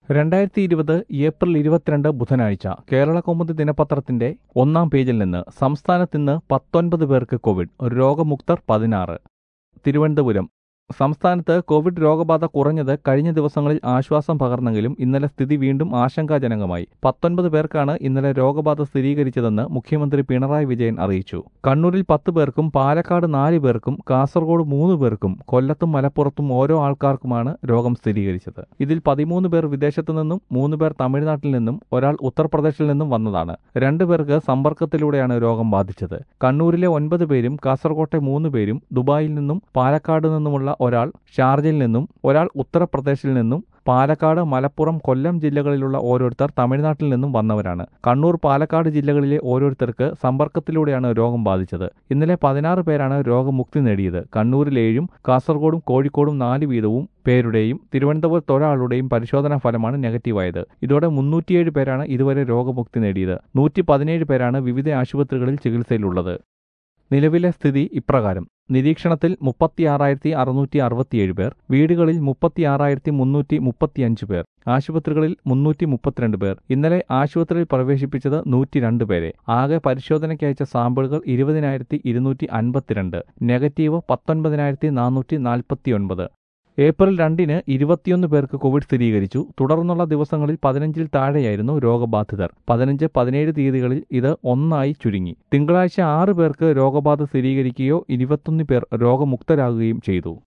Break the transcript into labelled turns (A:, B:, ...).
A: രണ്ടായിരത്തി ഇരുപത് ഏപ്രിൽ ഇരുപത്തിരണ്ട് ബുധനാഴ്ച കേരള കൗമുദി ദിനപത്രത്തിന്റെ ഒന്നാം പേജിൽ നിന്ന് സംസ്ഥാനത്തിന്ന് പത്തൊൻപത് പേർക്ക് കോവിഡ് രോഗമുക്തർ പതിനാറ് തിരുവനന്തപുരം സംസ്ഥാനത്ത് കോവിഡ് രോഗബാധ കുറഞ്ഞത് കഴിഞ്ഞ ദിവസങ്ങളിൽ ആശ്വാസം പകർന്നെങ്കിലും ഇന്നലെ സ്ഥിതി വീണ്ടും ആശങ്കാജനകമായി പത്തൊൻപത് പേർക്കാണ് ഇന്നലെ രോഗബാധ സ്ഥിരീകരിച്ചതെന്ന് മുഖ്യമന്ത്രി പിണറായി വിജയൻ അറിയിച്ചു കണ്ണൂരിൽ പത്ത് പേർക്കും പാലക്കാട് നാല് പേർക്കും കാസർഗോഡ് മൂന്ന് പേർക്കും കൊല്ലത്തും മലപ്പുറത്തും ഓരോ ആൾക്കാർക്കുമാണ് രോഗം സ്ഥിരീകരിച്ചത് ഇതിൽ പതിമൂന്ന് പേർ വിദേശത്തു നിന്നും മൂന്ന് പേർ തമിഴ്നാട്ടിൽ നിന്നും ഒരാൾ ഉത്തർപ്രദേശിൽ നിന്നും വന്നതാണ് രണ്ടു പേർക്ക് സമ്പർക്കത്തിലൂടെയാണ് രോഗം ബാധിച്ചത് കണ്ണൂരിലെ ഒൻപത് പേരും കാസർകോട്ടെ മൂന്ന് പേരും ദുബായിൽ നിന്നും പാലക്കാട് നിന്നുമുള്ള ഒരാൾ ഷാർജയിൽ നിന്നും ഒരാൾ ഉത്തർപ്രദേശിൽ നിന്നും പാലക്കാട് മലപ്പുറം കൊല്ലം ജില്ലകളിലുള്ള ഓരോരുത്തർ തമിഴ്നാട്ടിൽ നിന്നും വന്നവരാണ് കണ്ണൂർ പാലക്കാട് ജില്ലകളിലെ ഓരോരുത്തർക്ക് സമ്പർക്കത്തിലൂടെയാണ് രോഗം ബാധിച്ചത് ഇന്നലെ പതിനാറ് പേരാണ് രോഗമുക്തി നേടിയത് കണ്ണൂരിൽ ഏഴും കാസർഗോഡും കോഴിക്കോടും നാല് വീതവും പേരുടെയും തിരുവനന്തപുരത്ത് ഒരാളുടെയും പരിശോധനാ ഫലമാണ് നെഗറ്റീവായത് ഇതോടെ മുന്നൂറ്റിയേഴ് പേരാണ് ഇതുവരെ രോഗമുക്തി നേടിയത് നൂറ്റി പതിനേഴ് പേരാണ് വിവിധ ആശുപത്രികളിൽ ചികിത്സയിലുള്ളത് നിലവിലെ സ്ഥിതി ഇപ്രകാരം നിരീക്ഷണത്തിൽ മുപ്പത്തിയാറായിരത്തി അറുന്നൂറ്റി അറുപത്തിയേഴ് പേർ വീടുകളിൽ മുപ്പത്തിയാറായിരത്തി മുന്നൂറ്റി മുപ്പത്തിയഞ്ച് പേർ ആശുപത്രികളിൽ മുന്നൂറ്റി മുപ്പത്തിരണ്ട് പേർ ഇന്നലെ ആശുപത്രിയിൽ പ്രവേശിപ്പിച്ചത് നൂറ്റി രണ്ട് പേരെ ആകെ പരിശോധനയ്ക്ക് അയച്ച സാമ്പിളുകൾ ഇരുപതിനായിരത്തി ഇരുന്നൂറ്റി അൻപത്തിരണ്ട് നെഗറ്റീവ് പത്തൊൻപതിനായിരത്തി നാനൂറ്റി നാൽപ്പത്തിയൊൻപത് ഏപ്രിൽ രണ്ടിന് ഇരുപത്തിയൊന്ന് പേർക്ക് കോവിഡ് സ്ഥിരീകരിച്ചു തുടർന്നുള്ള ദിവസങ്ങളിൽ പതിനഞ്ചിൽ താഴെയായിരുന്നു രോഗബാധിതർ പതിനഞ്ച് പതിനേഴ് തീയതികളിൽ ഇത് ഒന്നായി ചുരുങ്ങി തിങ്കളാഴ്ച ആറ് പേർക്ക് രോഗബാധ സ്ഥിരീകരിക്കുകയോ ഇരുപത്തൊന്ന് പേർ രോഗമുക്തരാകുകയും ചെയ്തു